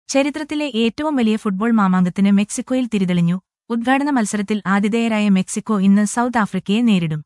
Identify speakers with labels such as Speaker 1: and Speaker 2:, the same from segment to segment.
Speaker 1: ചരിത്രത്തിലെ ഏറ്റവും വലിയ ഫുട്ബോൾ മാമാങ്കത്തിന് മെക്സിക്കോയിൽ തിരിതെളിഞ്ഞു ഉദ്ഘാടന മത്സരത്തിൽ ആതിഥേയരായ മെക്സിക്കോ ഇന്ന് സൗത്ത് ആഫ്രിക്കയെ നേരിടും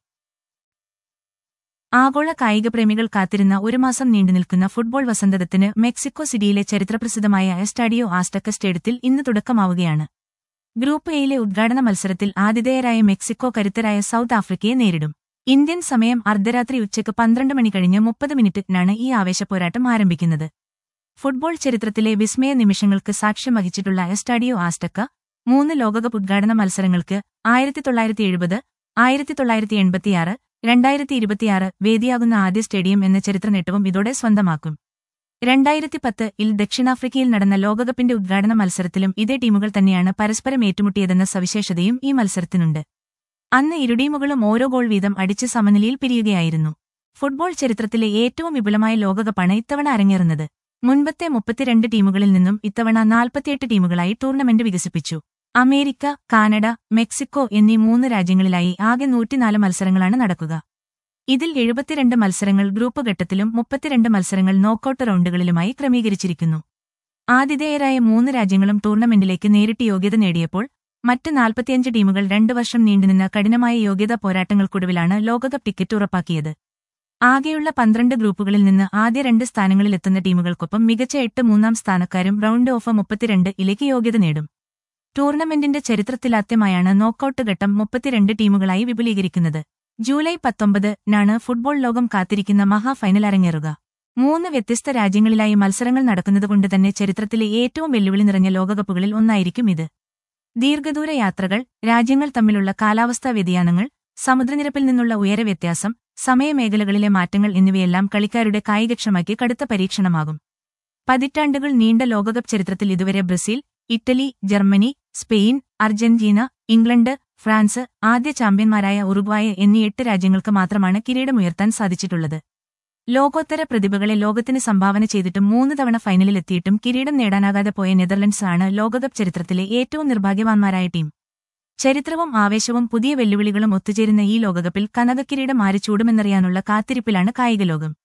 Speaker 1: ആഗോള കായികപ്രേമികൾ കാത്തിരുന്ന ഒരു മാസം നീണ്ടുനിൽക്കുന്ന ഫുട്ബോൾ വസന്തത്തിന് മെക്സിക്കോ സിറ്റിയിലെ ചരിത്രപ്രസിദ്ധമായ എസ്റ്റാഡിയോ ആസ്റ്റക്ക സ്റ്റേഡിയത്തിൽ ഇന്ന് തുടക്കമാവുകയാണ് ഗ്രൂപ്പ് എയിലെ ഉദ്ഘാടന മത്സരത്തിൽ ആതിഥേയരായ മെക്സിക്കോ കരുത്തരായ സൗത്ത് ആഫ്രിക്കയെ നേരിടും ഇന്ത്യൻ സമയം അർദ്ധരാത്രി ഉച്ചയ്ക്ക് പന്ത്രണ്ട് മണി കഴിഞ്ഞ് മുപ്പത് മിനിറ്റിനാണ് ഈ ആവേശപ്പോരാട്ടം ആരംഭിക്കുന്നത് ഫുട്ബോൾ ചരിത്രത്തിലെ വിസ്മയ നിമിഷങ്ങൾക്ക് സാക്ഷ്യം വഹിച്ചിട്ടുള്ള എസ്റ്റാഡിയോ ആസ്റ്റക്ക മൂന്ന് ലോകകപ്പ് ഉദ്ഘാടന മത്സരങ്ങൾക്ക് ആയിരത്തി തൊള്ളായിരത്തി എഴുപത് ആയിരത്തി തൊള്ളായിരത്തി എൺപത്തിയാറ് രണ്ടായിരത്തി ഇരുപത്തിയാറ് വേദിയാകുന്ന ആദ്യ സ്റ്റേഡിയം എന്ന ചരിത്ര നേട്ടവും ഇതോടെ സ്വന്തമാക്കും രണ്ടായിരത്തി പത്ത് ഇൽ ദക്ഷിണാഫ്രിക്കയിൽ നടന്ന ലോകകപ്പിന്റെ ഉദ്ഘാടന മത്സരത്തിലും ഇതേ ടീമുകൾ തന്നെയാണ് പരസ്പരം ഏറ്റുമുട്ടിയതെന്ന സവിശേഷതയും ഈ മത്സരത്തിനുണ്ട് അന്ന് ഇരു ടീമുകളും ഓരോ ഗോൾ വീതം അടിച്ച് സമനിലയിൽ പിരിയുകയായിരുന്നു ഫുട്ബോൾ ചരിത്രത്തിലെ ഏറ്റവും വിപുലമായ ലോകകപ്പാണ് ഇത്തവണ അരങ്ങേറുന്നത് മുൻപത്തെ മുപ്പത്തിരണ്ട് ടീമുകളിൽ നിന്നും ഇത്തവണ നാൽപ്പത്തിയെട്ട് ടീമുകളായി ടൂർണമെന്റ് വികസിപ്പിച്ചു അമേരിക്ക കാനഡ മെക്സിക്കോ എന്നീ മൂന്ന് രാജ്യങ്ങളിലായി ആകെ നൂറ്റിനാല് മത്സരങ്ങളാണ് നടക്കുക ഇതിൽ എഴുപത്തിരണ്ട് മത്സരങ്ങൾ ഗ്രൂപ്പ് ഘട്ടത്തിലും മുപ്പത്തിരണ്ട് മത്സരങ്ങൾ നോക്കൌട്ട് റൗണ്ടുകളിലുമായി ക്രമീകരിച്ചിരിക്കുന്നു ആതിഥേയരായ മൂന്ന് രാജ്യങ്ങളും ടൂർണമെന്റിലേക്ക് നേരിട്ട് യോഗ്യത നേടിയപ്പോൾ മറ്റ് നാൽപ്പത്തിയഞ്ച് ടീമുകൾ രണ്ടു വർഷം നീണ്ടുനിന്ന കഠിനമായ യോഗ്യതാ പോരാട്ടങ്ങൾക്കൊടുവിലാണ് ലോകകപ്പ് ടിക്കറ്റ് ഉറപ്പാക്കിയത് ആകെയുള്ള പന്ത്രണ്ട് ഗ്രൂപ്പുകളിൽ നിന്ന് ആദ്യ രണ്ട് സ്ഥാനങ്ങളിലെത്തുന്ന ടീമുകൾക്കൊപ്പം മികച്ച എട്ട് മൂന്നാം സ്ഥാനക്കാരും റൗണ്ട് ഓഫ് മുപ്പത്തിരണ്ട് ഇലേക്ക് യോഗ്യത നേടും ടൂർണമെന്റിന്റെ ചരിത്രത്തിലാദ്യമായാണ് നോക്കൌട്ട് ഘട്ടം മുപ്പത്തിരണ്ട് ടീമുകളായി വിപുലീകരിക്കുന്നത് ജൂലൈ പത്തൊമ്പതിനാണ് ഫുട്ബോൾ ലോകം കാത്തിരിക്കുന്ന മഹാ ഫൈനൽ അരങ്ങേറുക മൂന്ന് വ്യത്യസ്ത രാജ്യങ്ങളിലായി മത്സരങ്ങൾ നടക്കുന്നതുകൊണ്ട് തന്നെ ചരിത്രത്തിലെ ഏറ്റവും വെല്ലുവിളി നിറഞ്ഞ ലോകകപ്പുകളിൽ ഒന്നായിരിക്കും ഇത് ദീർഘദൂര യാത്രകൾ രാജ്യങ്ങൾ തമ്മിലുള്ള കാലാവസ്ഥാ വ്യതിയാനങ്ങൾ സമുദ്രനിരപ്പിൽ നിന്നുള്ള ഉയര വ്യത്യാസം സമയമേഖലകളിലെ മാറ്റങ്ങൾ എന്നിവയെല്ലാം കളിക്കാരുടെ കായികക്ഷമയ്ക്ക് കടുത്ത പരീക്ഷണമാകും പതിറ്റാണ്ടുകൾ നീണ്ട ലോകകപ്പ് ചരിത്രത്തിൽ ഇതുവരെ Brazil Italy Germany Spain Argentina England France ആദ്യ ചാമ്പ്യന്മാരായ ഉറുഗ്വായ എന്നീ എട്ട് രാജ്യങ്ങൾക്ക് മാത്രമാണ് കിരീടമുയർത്താൻ സാധിച്ചിട്ടുള്ളത് ലോകോത്തര പ്രതിഭകളെ ലോകത്തിന് സംഭാവന ചെയ്തിട്ടും മൂന്ന് തവണ ഫൈനലിലെത്തിയിട്ടും കിരീടം നേടാനാകാതെ പോയ നെതർലൻഡ്സ് ആണ് ലോകകപ്പ് ചരിത്രത്തിലെ ഏറ്റവും നിർഭാഗ്യവാന്മാരായ ടീം ചരിത്രവും ആവേശവും പുതിയ വെല്ലുവിളികളും ഒത്തുചേരുന്ന ഈ ലോകകപ്പിൽ കനകക്കിരീടം ആര് ചൂടുമെന്നറിയാനുള്ള കാത്തിരിപ്പിലാണ് കായികലോകം